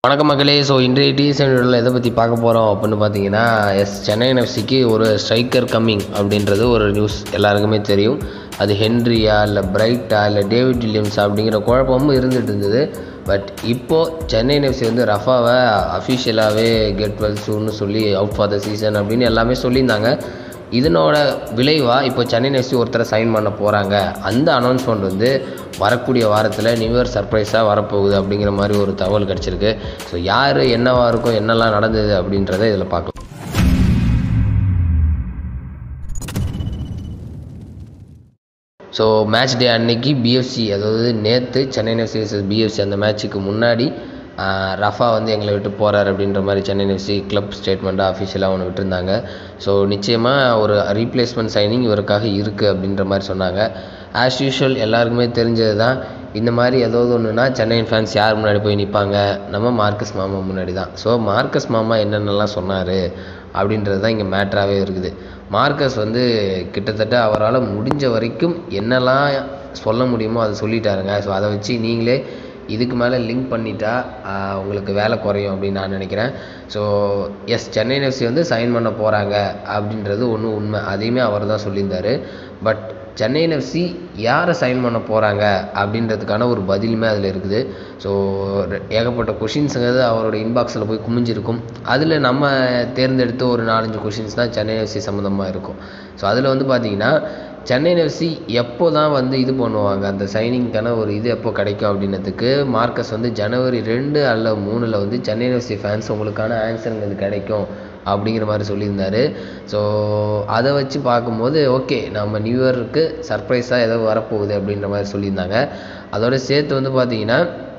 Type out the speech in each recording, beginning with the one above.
வணக்கம் மக்களே ஸோ இன்றைய டிஎஸ்என் வீடியோவில் எதை பற்றி பார்க்க போகிறோம் அப்படின்னு பார்த்தீங்கன்னா எஸ் சென்னை என்எஃப்சிக்கு ஒரு ஸ்ட்ரைக்கர் கம்மிங் அப்படின்றது ஒரு நியூஸ் எல்லாருக்குமே தெரியும் அது ஹென்ரியா இல்லை பிரைட்டா இல்லை டேவிட் வில்லியம்ஸ் அப்படிங்கிற குழப்பமும் இருந்துகிட்டு இருந்தது பட் இப்போது சென்னை என்எஃப்சி வந்து ரஃபாவை அஃபிஷியலாகவே கெட் வெல் சூன்னு சொல்லி அவுட் ஃபார் த சீசன் அப்படின்னு எல்லாமே சொல்லியிருந்தாங்க இதனோட விளைவாக இப்போ சென்னை எஃப்சி ஒருத்தரை சைன் பண்ண போகிறாங்க அந்த அனௌன்ஸ்மெண்ட் வந்து வரக்கூடிய வாரத்தில் நியூ இயர் சர்ப்ரைஸாக வரப்போகுது அப்படிங்கிற மாதிரி ஒரு தகவல் கிடச்சிருக்கு ஸோ யார் என்னவாக இருக்கும் என்னெல்லாம் நடந்தது அப்படின்றத இதில் பார்க்கலாம் ஸோ மேட்ச் டே அன்னைக்கு பிஎஃப்சி அதாவது நேற்று சென்னை எஃப்சி vs பிஎஃப்சி அந்த மேட்ச்சுக்கு முன்னாடி ஆஹ், ரஃபா வந்து எங்களை விட்டு போகிறார் அப்படின்ற மாதிரி சென்னை எஃப்சி கிளப் ஸ்டேட்மெண்ட்டாக அஃபிஷியலாக ஒன்று விட்டுருந்தாங்க ஸோ நிச்சயமாக ஒரு ரீப்ளேஸ்மெண்ட் சைனிங் இவருக்காக இருக்குது அப்படின்ற மாதிரி சொன்னாங்க ஆஸ் யூஷுவல் எல்லாருக்குமே தெரிஞ்சது தான் இந்த மாதிரி ஏதாவது ஒன்றுனா சென்னையின் ஃபேன்ஸ் யார் முன்னாடி போய் நிற்பாங்க நம்ம மார்க்கஸ் மாமா முன்னாடி தான் ஸோ மார்க்கஸ் மாமா என்னென்னலாம் சொன்னார் அப்படின்றது தான் இங்கே மேட்ராகவே இருக்குது மார்க்கஸ் வந்து கிட்டத்தட்ட அவரால் முடிஞ்ச வரைக்கும் என்னெல்லாம் சொல்ல முடியுமோ அதை சொல்லிட்டாருங்க ஸோ அதை வச்சு நீங்களே இதுக்கு மேலே லிங்க் பண்ணிட்டா ஆஹ், உங்களுக்கு வேலை குறையும் அப்படின்னு நான் நினைக்கிறேன் ஸோ எஸ் சென்னை எஃப்சி வந்து சைன் பண்ண போகிறாங்க அப்படின்றது ஒன்றும் உண்மை அதையுமே அவர் தான் சொல்லியிருந்தாரு பட் சென்னை எஃப்சி யாரை சைன் பண்ண போகிறாங்க அப்படின்றதுக்கான ஒரு பதிலுமே அதில் இருக்குது ஸோ ஏகப்பட்ட கொஷின்ஸுங்கிறது அவரோட இன்பாக்ஸில் போய் குமிஞ்சிருக்கும் அதில் நம்ம தேர்ந்தெடுத்த ஒரு நாலஞ்சு கொஷின்ஸ் தான் சென்னை எஃப்சி சம்மந்தமாக இருக்கும் ஸோ அதில் வந்து பார்த்தீங்கன்னா சென்னை எஃப்சி எப்போ தான் வந்து இது பண்ணுவாங்க அந்த சைனிங்க்கான ஒரு இது எப்போ கிடைக்கும் அப்படின்றதுக்கு மார்க்கஸ் வந்து ஜனவரி ரெண்டு அல்ல மூணில் வந்து சென்னை எஃப்சி ஃபேன்ஸ் உங்களுக்கான ஆன்சருங்கிறது கிடைக்கும் அப்படிங்கிற மாதிரி சொல்லியிருந்தாரு ஸோ அதை வச்சு பார்க்கும்போது ஓகே நம்ம நியூ இயருக்கு சர்ப்ரைஸாக ஏதோ வரப்போகுது அப்படின்ற மாதிரி சொல்லியிருந்தாங்க அதோட சேர்த்து வந்து பார்த்தீங்கன்னா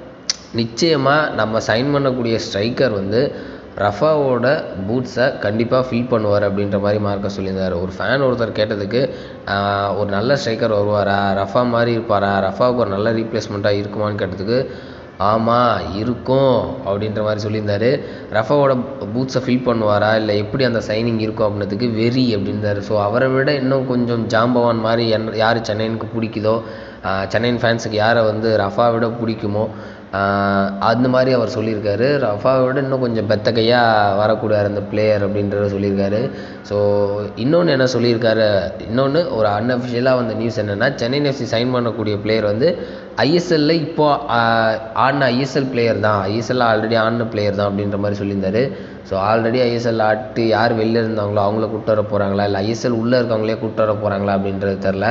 நிச்சயமாக நம்ம சைன் பண்ணக்கூடிய ஸ்ட்ரைக்கர் வந்து ரஃபாவோட பூட்ஸை கண்டிப்பாக ஃபில் பண்ணுவார் அப்படின்ற மாதிரி மார்க்க சொல்லியிருந்தார் ஒரு ஃபேன் ஒருத்தர் கேட்டதுக்கு ஆஹ், ஒரு நல்ல ஸ்ட்ரைக்கர் வருவாரா ரஃபா மாதிரி இருப்பாரா ரஃபாவுக்கு ஒரு நல்ல ரீப்ளேஸ்மெண்ட்டாக இருக்குமான்னு கேட்டதுக்கு ஆமாம் இருக்கும் அப்படின்ற மாதிரி சொல்லியிருந்தாரு ரஃபாவோட பூட்ஸை ஃபில் பண்ணுவாரா இல்லை எப்படி அந்த சைனிங் இருக்கும் அப்படின்றதுக்கு வெறி அப்படின்றாரு ஸோ அவரை விட இன்னும் கொஞ்சம் ஜாம்பவான் மாதிரி என் யார் சென்னைனுக்கு பிடிக்குதோ ஆஹ் சென்னையின் ஃபேன்ஸுக்கு யாரை வந்து ரஃபா விட பிடிக்குமோ ஆஹ் அந்த மாதிரி அவர் சொல்லியிருக்காரு ரஃபாவை விட இன்னும் கொஞ்சம் பெத்த கையாக வரக்கூடிய அந்த பிளேயர் அப்படின்றத சொல்லியிருக்காரு ஸோ இன்னொன்று என்ன சொல்லியிருக்காரு இன்னொன்று ஒரு அன்அஃபிஷியலாக வந்த நியூஸ் என்னென்னா சென்னை எஃப்சி சைன் பண்ணக்கூடிய பிளேயர் வந்து ஐஎஸ்எல்ல இப்போ ஆஹ், ஆடின ஐஎஸ்எல் பிளேயர் தான் ஐஎஸ்எல்ல ஆல்ரெடி ஆடின பிளேயர் தான் அப்படின்ற மாதிரி சொல்லியிருந்தாரு ஸோ ஆல்ரெடி ஐஎஸ்எல் ஆட்டு யார் வெளில இருந்தாங்களோ அவங்கள கூட்டு வர போகிறாங்களா இல்லை ஐஎஸ்எல் உள்ளே இருக்கவங்களே கூட்டு வர போகிறாங்களா அப்படின்றது தெரில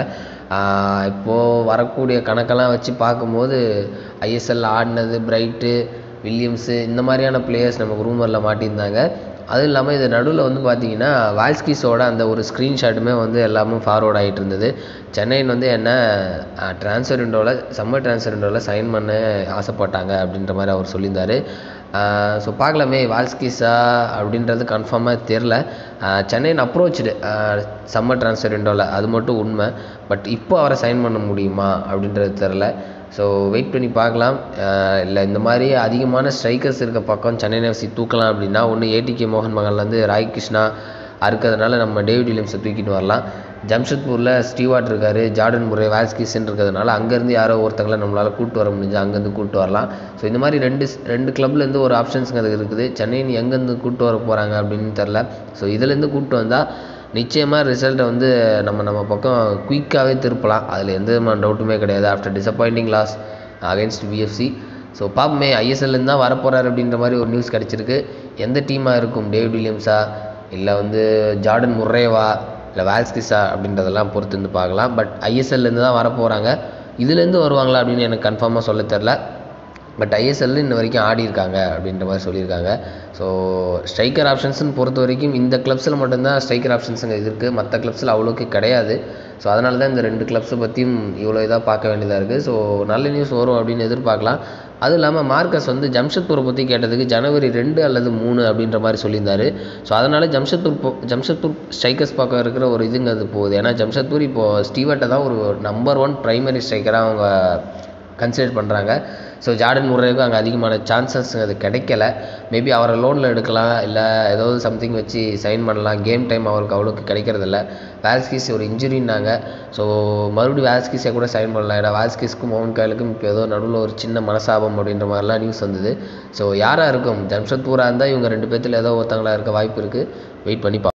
இப்போது வரக்கூடிய கணக்கெல்லாம் வச்சு பார்க்கும்போது ஐஎஸ்எல் ஆடினது பிரைட்டு வில்லியம்ஸு இந்த மாதிரியான பிளேயர்ஸ் நமக்கு ரூமரில் மாட்டியிருந்தாங்க அதுவும் இல்லாமல் இது நடுவில் வந்து பார்த்தீங்கன்னா வால்ஸ்கிஸோட அந்த ஒரு ஸ்க்ரீன்ஷாட்டுமே வந்து எல்லாமே ஃபார்வர்ட் ஆகிட்டு இருந்தது சென்னையின் வந்து என்ன ட்ரான்ஸ்ஃபர் விண்டோவில் சம்மர் ட்ரான்ஸ்ஃபர் விண்டோவில் சைன் பண்ண ஆசைப்பட்டாங்க அப்படின்ற மாதிரி அவர் சொல்லியிருந்தாரு ஸோ பார்க்கலாமே வால்ஸ்கிஸா அப்படின்றது கன்ஃபார்மாக தெரில சென்னையின் அப்ரோச்சு சம்மர் ட்ரான்ஸ்ஃபர் விண்டோவில் அது மட்டும் உண்மை பட் இப்போ அவரை சைன் பண்ண முடியுமா அப்படின்றது தெரில ஸோ வெயிட் பண்ணி பார்க்கலாம் இல்லை இந்த மாதிரி அதிகமான ஸ்ட்ரைக்கர்ஸ் இருக்க பக்கம் சென்னை எஃப்சி தூக்கலாம் அப்படின்னா ஒன்று ஏடிகே மோகன் மகன்லேருந்து ராய் கிருஷ்ணா இருக்கிறதுனால நம்ம டேவிட் வில்லியம்ஸை தூக்கிட்டு வரலாம் ஜம்ஷெட்பூரில் ஸ்டீவாட் இருக்கார் ஜார்டன் முறை வால்ஸ்கிஸ்ன்னு இருக்கிறதுனால அங்கேருந்து யாரோ ஒருத்தங்களை நம்மளால் கூட்டு வர முடிஞ்சு அங்கேருந்து கூட்டு வரலாம் ஸோ இந்த மாதிரி ரெண்டு ரெண்டு கிளப்லேருந்து ஒரு ஆப்ஷன்ஸுங்க அது இருக்குது சென்னையின் எங்கேருந்து கூட்டு வர போகிறாங்க அப்படின்னு தெரில ஸோ இதுலேருந்து கூட்டு வந்தால் நிச்சயமாக ரிசல்ட்டை வந்து நம்ம நம்ம பக்கம் குயிக்காகவே திருப்பலாம் அதில் எந்த விதமான டவுட்டுமே கிடையாது after disappointing loss against BFC so பாப்போமே ஐஎஸ்எல்லேருந்து தான் வரப்போகிறார் அப்படின்ற மாதிரி ஒரு நியூஸ் கிடச்சிருக்கு எந்த டீமாக இருக்கும் டேவிட் வில்லியம்ஸா இல்லை வந்து ஜார்டன் முர்ரேவா இல்லை வால்ஸ்கிஸா அப்படின்றதெல்லாம் பொறுத்து இருந்து பார்க்கலாம் பட் ஐஎஸ்எல்லேருந்து தான் வரப்போகிறாங்க இதுலேருந்து வருவாங்களா அப்படின்னு எனக்கு கன்ஃபார்மாக சொல்ல தெரில பட் ஐஎஸ்எல்ல இன்ன வரைக்கும் ஆடி இருக்காங்க அப்படின்ற மாதிரி சொல்லியிருக்காங்க ஸோ ஸ்ட்ரைக்கர் ஆப்ஷன்ஸ்னு பொறுத்த வரைக்கும் இந்த கிளப்ஸில் மட்டும்தான் ஸ்ட்ரைக்கர் ஆப்ஷன்ஸுங்க இருக்குது மற்ற கிளப்ஸில் அவ்வளோக்கு கிடையாது ஸோ அதனால தான் இந்த ரெண்டு கிளப்ஸை பற்றியும் இவ்வளோ இதாக பார்க்க வேண்டியதாக இருக்குது ஸோ நல்ல நியூஸ் வரும் அப்படின்னு எதிர்பார்க்கலாம் அதுவும் இல்லாமல் மார்க்கஸ் வந்து ஜம்ஷெட்பூரை பற்றி கேட்டதுக்கு ஜனவரி ரெண்டு அல்லது மூணு அப்படின்ற மாதிரி சொல்லியிருந்தாரு ஸோ அதனால் ஜம்ஷெட்பூர் போ ஜம்ஷெட்பூர் ஸ்ட்ரைக்கர்ஸ் பக்கம் இருக்கிற ஒரு இதுங்க அது போகுது ஏன்னா ஜம்ஷெட்பூர் இப்போது ஸ்டீவர்ட்டை தான் ஒரு நம்பர் ஒன் பிரைமரி ஸ்ட்ரைக்கராக அவங்க கன்சிடர் பண்ணுறாங்க ஸோ ஜார்டன் முறைக்கும் அங்கே அதிகமான சான்சஸ் அது கிடைக்கல மேபி அவரை லோனில் எடுக்கலாம் இல்லை ஏதாவது சம்திங் வச்சு சைன் பண்ணலாம் கேம் டைம் அவருக்கு அவ்வளோக்கு கிடைக்கிறதில்ல வாஸ்கிஸ் ஒரு இன்ஜுரின்னாங்க ஸோ மறுபடியும் வாஸ்கிஸை கூட சைன் பண்ணலாம் ஏன்னா வாஸ்கிஸ்க்கும் மோகன் காயலுக்கும் இப்போ ஏதோ நடுவில் ஒரு சின்ன மனசாபம் அப்படின்ற மாதிரிலாம் நியூஸ் வந்தது ஸோ யாராக இருக்கும் ஜம்ஷத்பூரா இருந்தால் இவங்க ரெண்டு பேர்த்தில் ஏதோ ஒருத்தங்களா இருக்க வாய்ப்பு இருக்குது வெயிட் பண்ணி பா